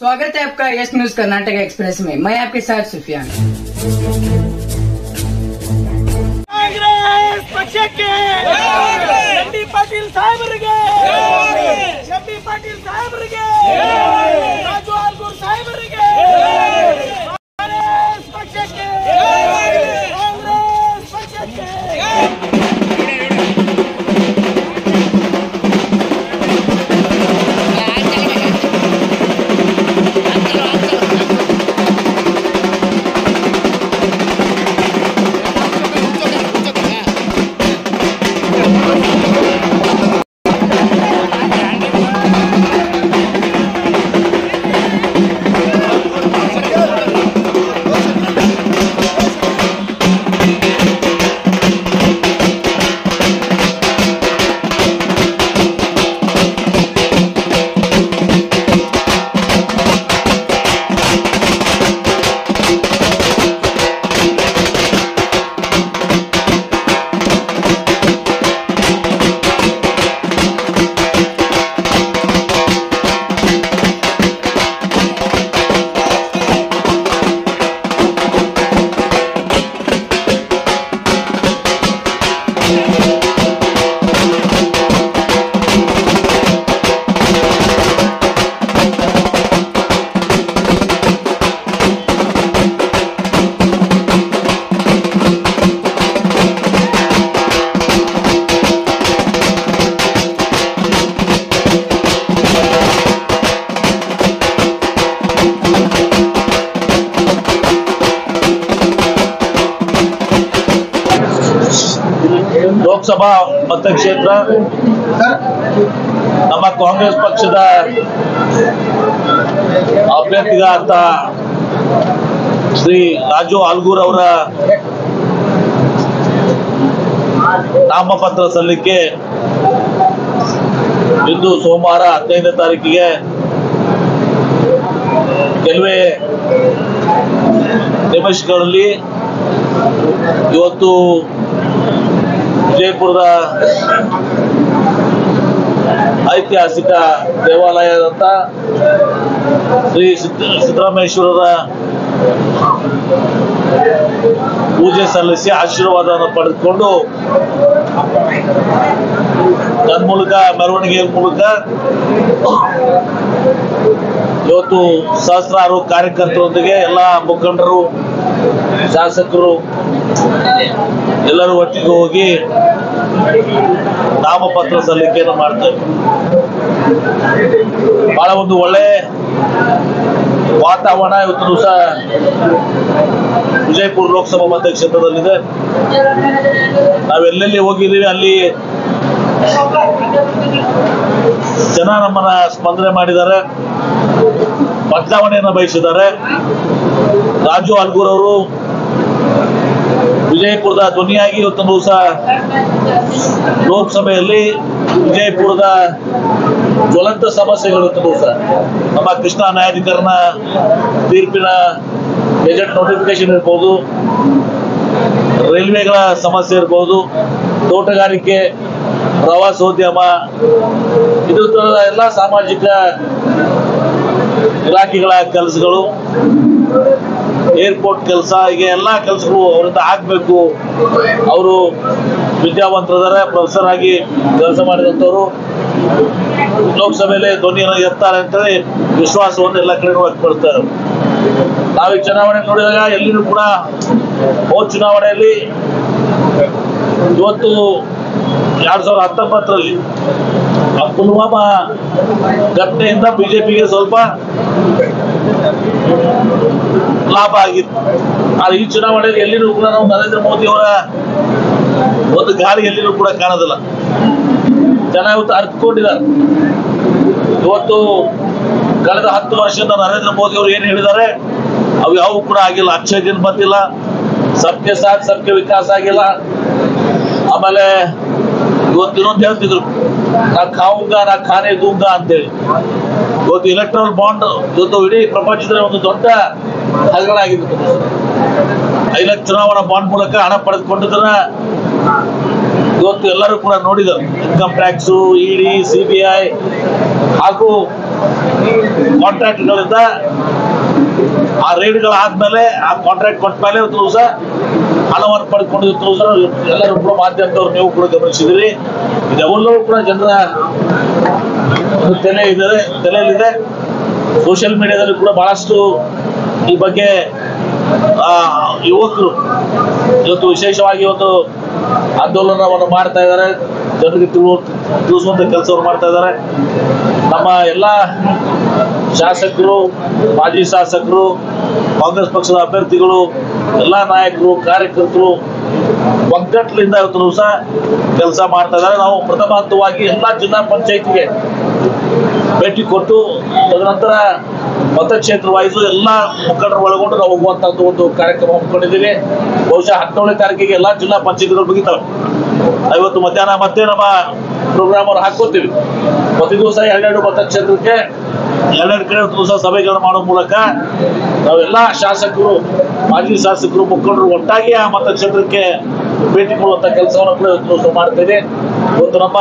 स्वागत है आपका यस न्यूज कर्नाटक एक्सप्रेस में मैं आपके साथ सुफियान ಕಾಂಗ್ರೆಸ್ ಪಕ್ಷಕ್ಕೆ ಎಂ ಪಾಟೀಲ್ ಸಾಹೇಬರಿಗೆ ಎಂ ಪಾಟೀಲ್ ಸಾಹೇಬರಿಗೆ ರಾಜು ಆಲ್ಗೂರ್ ಸಾಹೇಬರಿಗೆ ಕಾಂಗ್ರೆಸ್ ಪಕ್ಷಕ್ಕೆ ಕಾಂಗ್ರೆಸ್ ಪಕ್ಷಕ್ಕೆ ಲೋಕಸಭಾ ಮತಕ್ಷೇತ್ರ ನಮ್ಮ ಕಾಂಗ್ರೆಸ್ ಪಕ್ಷದ ಅಭ್ಯರ್ಥಿಗಾತ ಶ್ರೀ ರಾಜು ಆಲ್ಗೂರ್ ಅವರ ನಾಮಪತ್ರ ಸಲ್ಲಿಕೆ ಇಂದು ಸೋಮವಾರ ಹದಿನೈದನೇ ತಾರೀಕಿಗೆ ಕೆಲವೇ ನಿಮಿಷಗಳಲ್ಲಿ ಇವತ್ತು ವಿಜಯಪುರದ ಐತಿಹಾಸಿಕ ದೇವಾಲಯದಂತ ಶ್ರೀ ಸಿದ್ದ ಸಿದ್ದರಾಮೇಶ್ವರರ ಪೂಜೆ ಸಲ್ಲಿಸಿ ಆಶೀರ್ವಾದವನ್ನು ಪಡೆದುಕೊಂಡು ನನ್ನ ಮೂಲಕ ಮೆರವಣಿಗೆ ಮೂಲಕ ಇವತ್ತು ಸಹಸ್ರಾರು ಕಾರ್ಯಕರ್ತರೊಂದಿಗೆ ಎಲ್ಲ ಮುಖಂಡರು ಶಾಸಕರು ಎಲ್ಲರೂ ಒಟ್ಟಿಗೆ ಹೋಗಿ ನಾಮಪತ್ರ ಸಲ್ಲಿಕೆಯನ್ನು ಮಾಡ್ತೇವೆ ಬಹಳ ಒಂದು ಒಳ್ಳೆ ವಾತಾವರಣ ಇವತ್ತು ದಿವಸ ವಿಜಯಪುರ ಲೋಕಸಭಾ ಮತಕ್ಷೇತ್ರದಲ್ಲಿದೆ ನಾವೆಲ್ಲೆಲ್ಲಿ ಹೋಗಿದ್ದೀವಿ ಅಲ್ಲಿ ಜನ ನಮ್ಮನ್ನ ಸ್ಪಂದನೆ ಮಾಡಿದ್ದಾರೆ ಬದಲಾವಣೆಯನ್ನು ಬಯಸಿದ್ದಾರೆ ರಾಜು ಅಲ್ಗೂರ್ ಅವರು ವಿಜಯಪುರದ ಧ್ವನಿಯಾಗಿ ಇವತ್ತು ದಿವಸ ಲೋಕಸಭೆಯಲ್ಲಿ ವಿಜಯಪುರದ ಜ್ವಲಂತ ಸಮಸ್ಯೆಗಳು ಇವತ್ತು ದಿವಸ ನಮ್ಮ ಕೃಷ್ಣ ನ್ಯಾಯಾಧಿಕರಣ ತೀರ್ಪಿನ ಗೆಜೆಟ್ ನೋಟಿಫಿಕೇಶನ್ ಇರ್ಬೋದು ರೈಲ್ವೆಗಳ ಸಮಸ್ಯೆ ಇರ್ಬೋದು ತೋಟಗಾರಿಕೆ ಪ್ರವಾಸೋದ್ಯಮ ಇದು ತರಹದ ಎಲ್ಲ ಸಾಮಾಜಿಕ ಇಲಾಖೆಗಳ ಕೆಲಸಗಳು ಏರ್ಪೋರ್ಟ್ ಕೆಲಸ ಹೀಗೆ ಎಲ್ಲ ಕೆಲಸಗಳು ಅವರಿಂದ ಆಗ್ಬೇಕು ಅವರು ವಿದ್ಯಾವಂತರಿದ್ದಾರೆ ಪ್ರೊಫೆಸರ್ ಆಗಿ ಕೆಲಸ ಮಾಡಿದಂಥವ್ರು ಲೋಕಸಭೆಯಲ್ಲಿ ಧ್ವನಿಯನ್ನು ಎತ್ತಾರೆ ಅಂತೇಳಿ ವಿಶ್ವಾಸವನ್ನು ಎಲ್ಲ ಕಡೆ ವ್ಯಕ್ತಪಡ್ತಾರೆ ನಾವೀಗ ಚುನಾವಣೆ ನೋಡಿದಾಗ ಎಲ್ಲಿನೂ ಕೂಡ ಹೋದ ಚುನಾವಣೆಯಲ್ಲಿ ಇವತ್ತು ಎರಡ್ ಸಾವಿರದ ಹತ್ತೊಂಬತ್ತರಲ್ಲಿ ಆ ಪುಲ್ವಾಮಾ ಘಟನೆಯಿಂದ ಬಿಜೆಪಿಗೆ ಸ್ವಲ್ಪ ಲಾಭ ಆಗಿತ್ತು ಆದ್ರೆ ಈ ಚುನಾವಣೆಯಲ್ಲಿ ಎಲ್ಲಿನೂ ಕೂಡ ನಾವು ನರೇಂದ್ರ ಮೋದಿ ಅವರ ಒಂದು ಗಾಳಿ ಎಲ್ಲಿನೂ ಕೂಡ ಕಾಣೋದಿಲ್ಲ ಜನ ಇವತ್ತು ಅರ್ಥಕೊಂಡಿದ್ದಾರೆ ಇವತ್ತು ಕಳೆದ ಹತ್ತು ವರ್ಷದಿಂದ ನರೇಂದ್ರ ಮೋದಿ ಅವರು ಏನು ಹೇಳಿದ್ದಾರೆ ಅವು ಯಾವು ಕೂಡ ಆಗಿಲ್ಲ ಅಕ್ಷಯ ದಿನ ಬಂದಿಲ್ಲ ಸಬ್ಕೆ ಸಾಥ್ ಸಬ್ಕೆ ವಿಕಾಸ ಆಗಿಲ್ಲ ಆಮೇಲೆ ಇವತ್ತು ಇನ್ನೊಂದು ಹೇಳ್ತಿದ್ರು ನಾ ಖಾವುಂಗ ನಾ ಖಾನೆ ದೂಂಗ ಅಂತೇಳಿ ಇವತ್ತು ಇಲೆಕ್ಟ್ರಲ್ ಬಾಂಡ್ ಇವತ್ತು ಇಡೀ ಪ್ರಪಂಚದಲ್ಲಿ ಒಂದು ದೊಡ್ಡ ಹಗರಣ ಆಗಿತ್ತು ಐದು ಚುನಾವಣಾ ಬಾಂಡ್ ಮೂಲಕ ಹಣ ಪಡೆದುಕೊಂಡಿದ್ದನ್ನ ಇವತ್ತು ಎಲ್ಲರೂ ಕೂಡ ನೋಡಿದರು income tax ED C B I ಹಾಗೂ ಕಾಂಟ್ರಾಕ್ಟ್ಗಳಿಂದ ಆ ರೇಡ್ಗಳಾದ್ಮೇಲೆ ಆ ಕಾಂಟ್ರಾಕ್ಟ್ ಕೊಟ್ಟ ಮೇಲೆ ಇವತ್ತು ದಿವಸ ಹಣವನ್ನು ಪಡ್ಕೊಂಡಿದ್ದು ದಿವಸ ಎಲ್ಲರೂ ಕೂಡ ಮಾಧ್ಯಮದವ್ರು ನೀವು ಕೂಡ ಗಮನಿಸಿದಿರಿ ಇದೆಲ್ಲವೂ ಕೂಡ ಜನರ ಒಂದು ತಲೆ ಇದೆ ತಲೆಯಲ್ಲಿದೆ ಸೋಷಿಯಲ್ ಮೀಡಿಯಾದಲ್ಲಿ ಕೂಡ ಬಹಳಷ್ಟು ಈ ಬಗ್ಗೆ ಆ, ಯುವಕರು ಇವತ್ತು ವಿಶೇಷವಾಗಿ ಒಂದು ಆಂದೋಲನವನ್ನು ಮಾಡ್ತಾ ಇದ್ದಾರೆ ಜನರಿಗೆ ತಿಳು ತಿಳಿಸುವಂತ ಕೆಲಸವನ್ನು ಮಾಡ್ತಾ ಇದ್ದಾರೆ ನಮ್ಮ ಎಲ್ಲ ಶಾಸಕರು ಮಾಜಿ ಶಾಸಕರು ಕಾಂಗ್ರೆಸ್ ಪಕ್ಷದ ಅಭ್ಯರ್ಥಿಗಳು ಎಲ್ಲ ನಾಯಕರು ಕಾರ್ಯಕರ್ತರು ಒಗ್ಗಟ್ಟಿನಿಂದ ಇವತ್ತು ದಿವಸ ಕೆಲಸ ಮಾಡ್ತಾ ಇದ್ದಾರೆ ನಾವು ಪ್ರಥಮ ಹಂತವಾಗಿ ಎಲ್ಲ ಜಿಲ್ಲಾ ಪಂಚಾಯತಿಗೆ ಭೇಟಿ ಕೊಟ್ಟು ತದನಂತರ ಮತಕ್ಷೇತ್ರ ವಾಯಿಸು ಎಲ್ಲ ಮುಖಂಡರು ಒಳಗೊಂಡು ನಾವು ಹೋಗುವಂತದ್ದು ಒಂದು ಕಾರ್ಯಕ್ರಮ ಹಮ್ಮಿಕೊಂಡಿದ್ದೀವಿ ಬಹುಶಃ ಹದಿನೇಳನೇ ತಾರೀಕಿಗೆ ಎಲ್ಲ ಜಿಲ್ಲಾ ಪಂಚಾಯತ್ಗಳು ಮುಗಿತಾವೆ ಐವತ್ತು ಮಧ್ಯಾಹ್ನ ಮತ್ತೆ ನಮ್ಮ ಪ್ರೋಗ್ರಾಮ್ ಅನ್ನು ಹಾಕೋತೀವಿ ಪ್ರತಿ ದಿವಸ ಎರಡೆರಡು ಮತಕ್ಷೇತ್ರಕ್ಕೆ ಎರಡೆರಡು ಕಡೆ ದಿವಸ ಸಭೆಗಳನ್ನು ಮಾಡೋ ಮೂಲಕ ನಾವೆಲ್ಲ ಶಾಸಕರು ಮಾಜಿ ಶಾಸಕರು ಮುಖಂಡರು ಒಟ್ಟಾಗಿ ಆ ಮತಕ್ಷೇತ್ರಕ್ಕೆ ಭೇಟಿ ಕೊಡುವಂತ ಕೆಲಸವನ್ನು ಕೂಡ ಇವತ್ತು ದಿವಸ ಮಾಡ್ತೇವೆ ಇವತ್ತು ನಮ್ಮ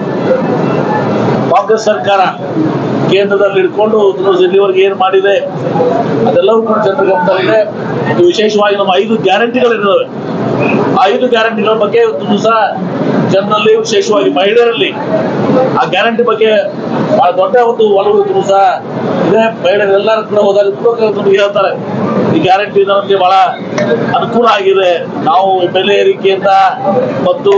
ಕಾಂಗ್ರೆಸ್ ಸರ್ಕಾರ ಕೇಂದ್ರದಲ್ಲಿ ಇಟ್ಕೊಂಡು ಇವತ್ತು ಇಲ್ಲಿವರೆಗೆ ಏನು ಮಾಡಿದೆ ಅದೆಲ್ಲವೂ ಕೂಡ ಜನರ ಗಮನದಲ್ಲಿದೆ ಇದು ವಿಶೇಷವಾಗಿ ನಮ್ಮ ಐದು ಗ್ಯಾರಂಟಿಗಳಿದ್ದಾವೆ ಆ ಐದು ಗ್ಯಾರಂಟಿಗಳ ಬಗ್ಗೆ ಇವತ್ತು ದಿವಸ ಜನರಲ್ಲಿ ವಿಶೇಷವಾಗಿ ಮಹಿಳೆಯರಲ್ಲಿ ಆ ಗ್ಯಾರಂಟಿ ಬಗ್ಗೆ ಬಹಳ ದೊಡ್ಡ ಒಂದು ಒಲವು ಇವತ್ತು ದಿವಸ ಇದೆ ಮಹಿಳೆಯರೆಲ್ಲರೂ ಕೂಡ ಹೋದಾಗ ಕೂಡ ಕೆಲವ್ರು ಹೇಳ್ತಾರೆ ಈ ಗ್ಯಾರಂಟಿ ನಮಗೆ ಬಹಳ ಅನುಕೂಲ ಆಗಿದೆ ನಾವು ಬೆಲೆ ಏರಿಕೆಯಿಂದ ಮತ್ತು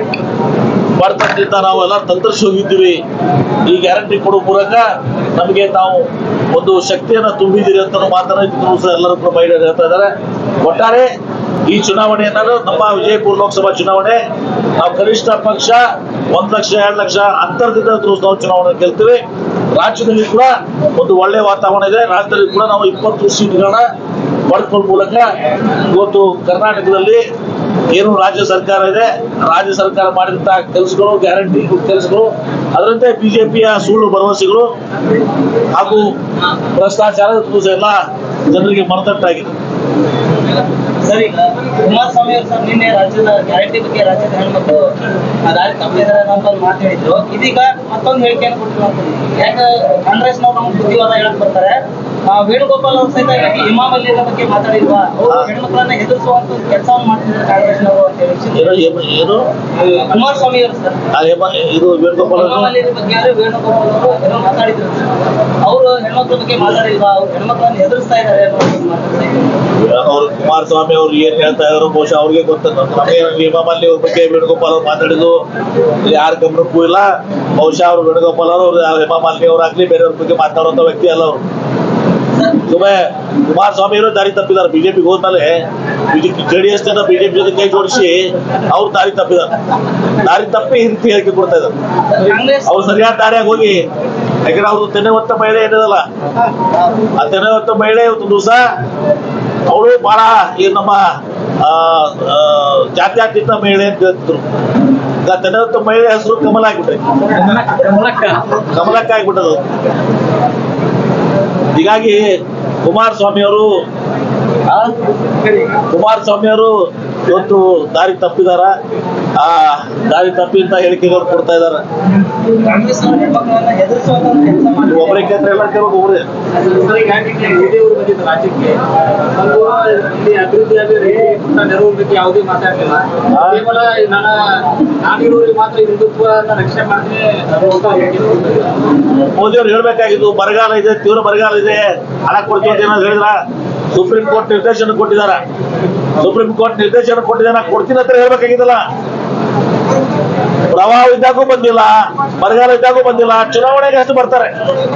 ಬಡತನದಿಂದ ನಾವು ಎಲ್ಲ ತಂತ್ರಿಸಿ ಹೋಗಿದ್ದೀವಿ ಈ ಗ್ಯಾರಂಟಿ ಕೊಡೋ ಮೂಲಕ ನಮಗೆ ನಾವು ಒಂದು ಶಕ್ತಿಯನ್ನ ತುಂಬಿದ್ದೀರಿ ಅಂತ ಮಾತನ್ನ ಇದ್ರು ಸಹ ಎಲ್ಲರೂ ಕೂಡ ಮಹಿಳೆಯರು ಹೇಳ್ತಾ ಇದ್ದಾರೆ ಒಟ್ಟಾರೆ ಈ ಚುನಾವಣೆ ಅನ್ನೋದು ನಮ್ಮ ವಿಜಯಪುರ ಲೋಕಸಭಾ ಚುನಾವಣೆ ನಾವು ಕನಿಷ್ಠ ಪಕ್ಷ ಒಂದ್ ಲಕ್ಷ ಎರಡು ಲಕ್ಷ ಅಂತರದಿಂದ ಇದ್ರು ನಾವು ಚುನಾವಣೆ ಗೆಲ್ತೀವಿ ರಾಜ್ಯದಲ್ಲಿ ಕೂಡ ಒಂದು ಒಳ್ಳೆ ವಾತಾವರಣ ಇದೆ ರಾಜ್ಯದಲ್ಲಿ ಕೂಡ ನಾವು ಇಪ್ಪತ್ತು ಸೀಟ್ಗಳನ್ನ ಪಡ್ಕೊಳ್ಳೋ ಮೂಲಕ ಇವತ್ತು ಕರ್ನಾಟಕದಲ್ಲಿ ಏನು ರಾಜ್ಯ ಸರ್ಕಾರ ಇದೆ ರಾಜ್ಯ ಸರ್ಕಾರ ಮಾಡಿದಂತಹ ಕೆಲಸಗಳು ಗ್ಯಾರಂಟಿ ಕೆಲಸಗಳು ಅದರಂತೆ ಬಿಜೆಪಿಯ ಸುಳ್ಳು ಭರವಸೆಗಳು ಹಾಗೂ ಭ್ರಷ್ಟಾಚಾರ ಇವತ್ತು ಎಲ್ಲ ಜನರಿಗೆ ಮನದಟ್ಟಾಗಿದೆ ಸರ್ ಈಗ ಕುಮಾರಸ್ವಾಮಿ ಅವರು ಸರ್ ನಿನ್ನೆ ರಾಜ್ಯದ ಗ್ಯಾರಂಟಿ ಬಗ್ಗೆ ರಾಜ್ಯದ ಹೆಣ್ಮಕ್ಳು ಆ ದಾರಿ ತಪ್ಪಿದ್ದಾರೆ ಅಂತ ಒಂದು ಮಾತು ಹೇಳಿದ್ರು ಇದೀಗ ಮತ್ತೊಂದು ಹೇಳಿಕೆಯನ್ನು ಕೊಟ್ಟಿರುವಂತದ್ದು ಯಾಕೆ ಕಾಂಗ್ರೆಸ್ನವ್ರು ನಮ್ಗೆ ಬುದ್ಧಿವಾದ ಹೇಳಕ್ ಬರ್ತಾರೆ ಆ, ವೇಣುಗೋಪಾಲ್ ಅವರು ಸಹಿತ ಈ ಇಮಾಮ್ ಅಲಿನ ಬಗ್ಗೆ ಮಾತಾಡಿಲ್ವಾ ಅವರು ಹೆಣ್ಮಕ್ಳನ್ನ ಹೆದರಿಸುವಂತ ಕೆಲಸವನ್ನು ಮಾಡ್ತಿದ್ದಾರೆ ಕಾಂಗ್ರೆಸ್ನವರು ಅಂತ ಹೇಳಿ ಏನು ಏನು- ಏನು ಕುಮಾರಸ್ವಾಮಿ ಅವರು ಸರ್ ಆ ಹೇಮ- ಇದು ವೇಣುಗೋಪಾಲ್ ಇಮಾಮ್ ಅವರು ಅಲಿ ಬಗ್ಗೆ ಯಾರು ವೇಣುಗೋಪಾಲ್ ಅವರು ಏನೋ ಮಾತಾಡಿದ್ರು ಅವರು ಹೆಣ್ಮಕ್ಳ ಬಗ್ಗೆ ಮಾತಾಡಿಲ್ವಾ ಅವ್ರು ಹೆಣ್ಮಕ್ಳನ್ನ ಹೆದರಿಸ್ತಾ ಇದ್ದಾರೆ ಅನ್ನೋ ಒಂದು ಮಾತಾಡ್ತಾ ಇದ್ರು. ಅವರು ಕುಮಾರಸ್ವಾಮಿ ಅವ್ರು ಏನ್ ಹೇಳ್ತಾ ಇದಾರೋ ಬಹುಶಃ ಅವ್ರಿಗೆ ಗೊತ್ತದ ನಮಗೆ ಹೇಮಮಲ್ಲಿ ಅವ್ರ ಬಗ್ಗೆ ವೇಣುಗೋಪಾಲ್ ಅವ್ರು ಮಾತಾಡಿದ್ದು ಯಾರ ಗಮನಕ್ಕೂ ಇಲ್ಲ ಬಹುಶಃ ಅವರು ವೇಣುಗೋಪಾಲ್ ಅವರು ಹೇಮಮಾಲಿನಿ ಅವರಾಗ್ಲಿ ಬೇರೆಯವ್ರ ಬಗ್ಗೆ ಮಾತಾಡುವಂತ ವ್ಯಕ್ತಿ ಅಲ್ಲ ಅವರು ಸುಮ್ಮನೆ ಕುಮಾರಸ್ವಾಮಿ ಅವರು ದಾರಿ ತಪ್ಪಿದ್ದಾರೆ ಬಿಜೆಪಿಗೆ ಹೋದ್ಮೇಲೆ ಜೆ ಡಿ ಎಸ್ ನಿಂದ ಬಿಜೆಪಿ ಜೊತೆ ಕೈ ಜೋಡಿಸಿ ಅವ್ರು ದಾರಿ ತಪ್ಪಿದ್ದಾರೆ ದಾರಿ ತಪ್ಪಿ ಈ ರೀತಿ ಹೇಳಿಕೆ ಕೊಡ್ತಾ ಇದ್ದಾರೆ ಕಾಂಗ್ರೆಸ್ ಅವ್ರು ಸರಿಯಾದ ದಾರಿಯಾಗ ಹೋಗಿ ಯಾಕಂದ್ರೆ ಅವ್ರು ತೆನೆ ಹೊತ್ತ ಮಹಿಳೆ ಏನಿದಲ್ಲ ಆ ತೆನೆ ಹೊತ್ತ ಮಹಿಳೆ ಇವತ್ತು ದಿವಸ ಅವಳು ಬಹಳ ಈ ನಮ್ಮ ಆ, ಆ, ಜಾತ್ಯತೀತ ಮಹಿಳೆ ಅಂತ ಹೇಳ್ತಿದ್ರು ಈಗ ತೆನೆ ಹೊತ್ತ ಮಹಿಳೆ ಹೆಸರು ಕಮಲ ಆಗ್ಬಿಟ್ಟೆ ಕಮಲಕ್ಕ ಆಗ್ಬಿಟ್ಟದು ಹೀಗಾಗಿ ಕುಮಾರಸ್ವಾಮಿ ಅವರು ಕುಮಾರಸ್ವಾಮಿ ಅವರು ಇವತ್ತು ದಾರಿ ತಪ್ಪಿದಾರ ಆ ದಾರಿ ತಪ್ಪಿ ಅಂತ ಹೇಳಿಕೆಗಳು ಕೊಡ್ತಾ ಇದಾರೆ ಕಾಂಗ್ರೆಸ್ ಅವರು ಹೆಣ್ಮಕ್ಳನ್ನ ಹೆದರಿಸುವಂತ ಒಂದು ಕೆಲಸ ಮಾಡಿ ಒಬ್ಬರೇ ಕೇಂದ್ರ ಎಲ್ಲ ಕೇಳಬೇಕು ಒಬ್ಬರೇ ವಿಡಿಯೋ ಬಂದಿದ್ದು ರಾಜ್ಯಕ್ಕೆ ಒಂದು ಇಲ್ಲಿ ಅಭಿವೃದ್ಧಿಯಾಗಿ ರೈತರಿಗೆ ಕೊಟ್ಟ ನೆರವು ಬಗ್ಗೆ ಯಾವುದೇ ಮಾತಾಡಲಿಲ್ಲ ಕೇವಲ ನನ್ನ ನಾಡಿನೂರಿಗೆ ಮಾತ್ರ ಹಿಂದುತ್ವನ ರಕ್ಷಣೆ ಮಾಡ್ತೀನಿ ಅನ್ನುವಂತ ಹೇಳಿಕೆ ಕೊಟ್ಟಿದ್ದಾರೆ. ಮೋದಿ ಅವ್ರು ಹೇಳ್ಬೇಕಾಗಿದ್ದು ಬರಗಾಲ ಇದೆ ತೀವ್ರ ಬರಗಾಲ ಇದೆ ಹಣ ಕೊಡ್ತೀವಿ ಅಂತ ಏನಾದ್ರು ಹೇಳಿದ್ರ ಸುಪ್ರೀಂ ಕೋರ್ಟ್ ನಿರ್ದೇಶನ ಕೊಟ್ಟಿದಾರ ಸುಪ್ರೀಂ ಕೋರ್ಟ್ ನಿರ್ದೇಶನ ಕೊಟ್ಟಿದ್ದಾರ ನಾ ಕೊಡ್ತೀನಿ ಅಂತ ಹೇಳ್ಬೇಕಾಗಿದ್ದಲ್ಲ ಪ್ರವಾಹ ಇದ್ದಾಗೂ ಬಂದಿಲ್ಲ ಬರಗಾಲ ಇದ್ದಾಗೂ ಬಂದಿಲ್ಲ ಚುನಾವಣೆಗೆ ಅಷ್ಟು ಬರ್ತಾರೆ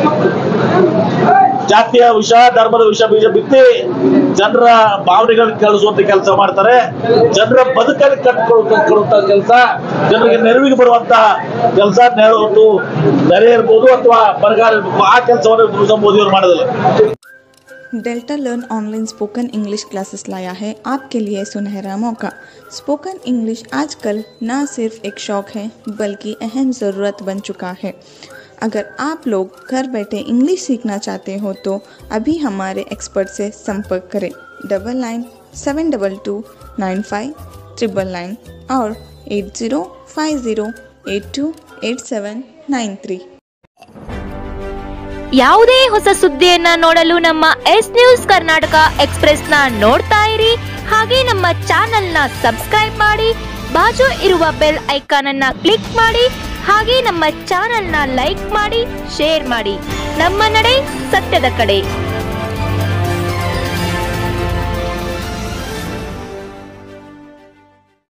ಜಾತಿಯ ವಿಷ ಧರ್ಮದ ವಿಷ ಬೀಜ ಬಿತ್ತಿ ಜನರ ಭಾವನೆಗಳನ್ನ ಕೇಳಿಸುವಂತ ಕೆಲಸ ಮಾಡ್ತಾರೆ ಜನರ ಬದುಕಲ್ಲಿ ಕಟ್ಕೊಡುವಂತ ಕೆಲಸ ಜನರಿಗೆ ನೆರವಿಗೆ ಬರುವಂತ ಕೆಲಸ ಒಂದು ನೆರೆ ಇರ್ಬೋದು ಅಥವಾ ಬರಗಾಲ ಇರ್ಬೋದು ಆ ಕೆಲಸವನ್ನು ಮೋದಿ ಅವರು ಮಾಡೋದಿಲ್ಲ Delta learn online spoken English classes लाया है आपके लिए सुनहरा मौका स्पोकन इंग्लिश आजकल न सिर्फ एक शौक है बल्कि अहम ज़रूरत बन चुका है अगर आप लोग घर बैठे इंग्लिश सीखना चाहते हो तो अभी हमारे एक्सपर्ट से संपर्क करें double nine seven double two nine five triple nine और eight zero five zero eight two eight seven nine three ಯಾವುದೇ ಹೊಸ ಸುದ್ದಿಯನ್ನ ನೋಡಲು ನಮ್ಮ ಎಸ್ ನ್ಯೂಸ್ ಕರ್ನಾಟಕ ಎಕ್ಸ್ಪ್ರೆಸ್ನ ನೋಡ್ತಾ ಇರಿ ಹಾಗೆ ನಮ್ಮ ಚಾನೆಲ್ನ ಸಬ್ಸ್ಕ್ರೈಬ್ ಮಾಡಿ ಬಾಜು ಇರುವ ಬೆಲ್ ಐಕಾನ್ ಅನ್ನ ಕ್ಲಿಕ್ ಮಾಡಿ ಹಾಗೆ ನಮ್ಮ ಚಾನೆಲ್ನ ಲೈಕ್ ಮಾಡಿ ಶೇರ್ ಮಾಡಿ ನಮ್ಮ ನಡೆ ಸತ್ಯದ ಕಡೆ